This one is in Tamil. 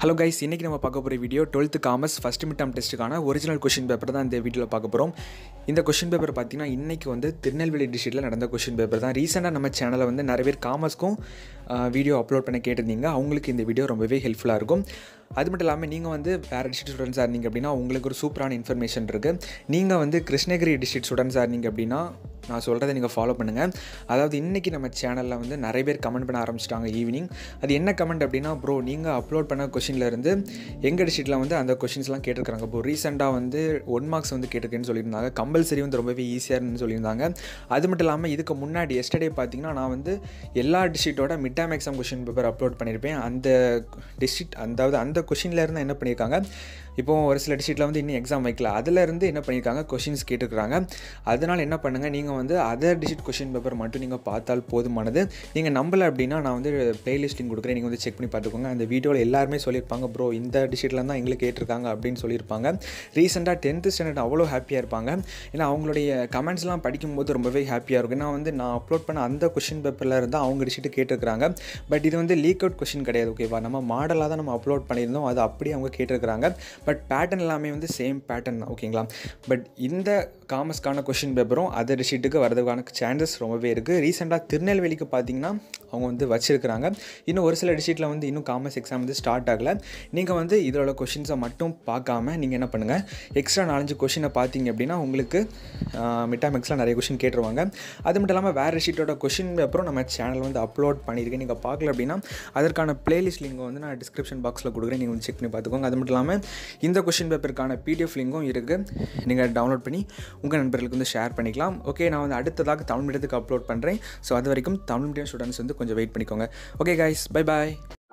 ஹலோ கைஸ் இன்றைக்கி நம்ம பார்க்க போகிற video twelfth commerce first mid term டெஸ்ட்டுக்கான ஒரிஜினல் கொஷின் பேப்பர் தான் இந்த வீடியோவில் பார்க்க போகிறோம் இந்த கொஷின் பேப்பர் பார்த்தீங்கன்னா இன்றைக்கி வந்து திருநெல்வேலி டிஸ்ட்ரிக்ட்டில் நடந்த கொஷின் பேப்பர் தான் ரீசெண்டாக நம்ம சேனலில் வந்து நிறைய பேர் காமர்ஸ்க்கும் வீடியோ அப்லோட் பண்ண கேட்டிருந்தீங்க அவங்களுக்கு இந்த வீடியோ ரொம்பவே ஹெல்ப்ஃபுல்லாக இருக்கும் அது மட்டும் இல்லாமல் நீங்கள் வந்து வேறு டிஸ்ட்ரிக்ட் ஸ்டூடெண்ட்ஸாக இருந்தீங்க அப்படின்னா உங்களுக்கு ஒரு சூப்பரான இன்ஃபர்மேஷன் இருக்குது நீங்கள் வந்து கிருஷ்ணகிரி டிஸ்ட்ரிக்ட் ஸ்டூடெண்ட்ஸாக இருந்தீங்க அப்படின்னா நான் சொல்கிறத நீங்கள் ஃபாலோ பண்ணுங்கள் அதாவது இன்றைக்கி நம்ம சேனலில் வந்து நிறைய பேர் கமெண்ட் பண்ண ஆரம்பிச்சிட்டாங்க ஈவினிங் அது என்ன கமெண்ட் அப்படின்னா ப்ரோ நீங்கள் அப்லோட் பண்ண கொஷின்லேருந்து எங்கள் டிஸ்ட்ரிக்ட்டில் வந்து அந்த கொஷின்ஸ்லாம் கேட்டிருக்காங்க இப்போ ரீசெண்டாக வந்து ஒன் மார்க்ஸ் வந்து கேட்டிருக்கேன்னு சொல்லியிருந்தாங்க கம்பல்சரி வந்து ரொம்பவே ஈஸியாக இருந்துன்னு சொல்லியிருந்தாங்க அது மட்டும் இல்லாமல் இதுக்கு முன்னாடி எஸ்டர்டே பார்த்தீங்கன்னா நான் வந்து எல்லா டிஸ்ட்ரிக்ட்டோட mid term exam question paper upload பண்ணியிருப்பேன் அந்த டிஸ்ட்ரிக்ட் அதாவது அந்த கொஷின்லேருந்து என்ன பண்ணியிருக்காங்க இப்போ ஒரு சில டிஸ்ட்ரிக்ட்டில் வந்து இன்னும் எக்ஸாம் வைக்கல அதிலேருந்து என்ன பண்ணியிருக்காங்க கொஷின்ஸ் கேட்டுருக்காங்க அதனால் என்ன பண்ணுங்கள் நீங்கள் வந்து அதர் டிஸ்ட்ரிக்ட் கொஷின் பேப்பர் மட்டும் நீங்கள் பார்த்தால் போதுமானது நீங்கள் நம்பலை அப்படின்னா நான் வந்து பிளேலிஸ்ட் லிங்க் கொடுக்குறேன் நீங்கள் வந்து செக் பண்ணி பார்த்துக்கோங்க அந்த வீடியோவில் எல்லாருமே சொல்லியிருப்பாங்க ப்ரோ இந்த டிஸ்ட்ரிக்ட்டில் தான் எங்களுக்கு கேட்டிருக்காங்க அப்படின்னு சொல்லியிருப்பாங்க ரீசெண்டாக டென்த்து ஸ்டாண்டர்ட் அவ்வளோ ஹாப்பியாக இருப்பாங்க ஏன்னா அவங்களுடைய கமெண்ட்ஸ்லாம் படிக்கும்போது ரொம்பவே ஹாப்பியாக இருக்கும் ஏன்னா வந்து நான் அப்லோட் பண்ண அந்த கொஷின் பேப்பரில் இருந்தால் அவங்க டிஸ்ட்ரிக்ட் கேட்டிருக்காங்க பட் இது வந்து லீக் அவுட் கொஷின் கிடையாது ஓகேவா நம்ம மாடலாக தான் நம்ம அப்லோட் பண்ணியிருந்தோம் அது அப்படியே அவங்க கேட்டிருக்கிறாங்க பட் பேட்டர்ன் எல்லாமே வந்து சேம் பேட்டர்ன் தான் ஓகேங்களா பட் இந்த காமர்ஸ்க்கான கொஷின் பேப்பரும் அதர் டிஸ்ட்ரிக்ட்டுக்கு வரதுக்கான சான்சஸ் ரொம்பவே இருக்குது ரீசெண்டாக திருநெல்வேலிக்கு பார்த்தீங்கன்னா அவங்க வந்து வச்சுருக்கிறாங்க இன்னும் ஒரு சில டிஸ்ட்ரிக்ட்டில் வந்து இன்னும் காமர்ஸ் எக்ஸாம் வந்து ஸ்டார்ட் ஆகலை நீங்கள் வந்து இதோட கொஷின்ஸை மட்டும் பார்க்காம நீங்கள் என்ன பண்ணுங்கள் எக்ஸ்ட்ரா நாலஞ்சு கொஷினை பார்த்தீங்க அப்படின்னா உங்களுக்கு மிட்டாம் எக்ஸில் நிறைய கொஷின் கேட்டுருவாங்க அது மட்டும் இல்லாமல் வேறு டிஸ்ட்ரிக்ட்டோட கொஷின் பேப்பரும் நம்ம சேனல் வந்து அப்லோட் பண்ணியிருக்கேன் நீங்கள் பார்க்கல அப்படின்னா அதற்கான பிளேலிஸ்ட் லிங்க் வந்து நான் டிஸ்கிரிப்ஷன் பாக்ஸில் கொடுக்குறேன் நீங்கள் வந்து செக் பண்ணி பார்த்துக்கோங்க அது மட்டும் இல்லாமல் இந்த கொஷின் பேப்பருக்கான பிடிஎஃப் லிங்கும் இருக்குது நீங்கள் டவுன்லோட் பண்ணி உங்கள் நண்பர்களுக்கு வந்து ஷேர் பண்ணிக்கலாம் ஓகே நான் வந்து அடுத்ததாக தமிழ் மீடியத்துக்கு அப்லோட் பண்ணுறேன் ஸோ அது வரைக்கும் தமிழ் மீடியம் ஸ்டூடெண்ட்ஸ் வந்து கொஞ்சம் வெயிட் பண்ணிக்கோங்க ஓகே கைஸ் பை பாய்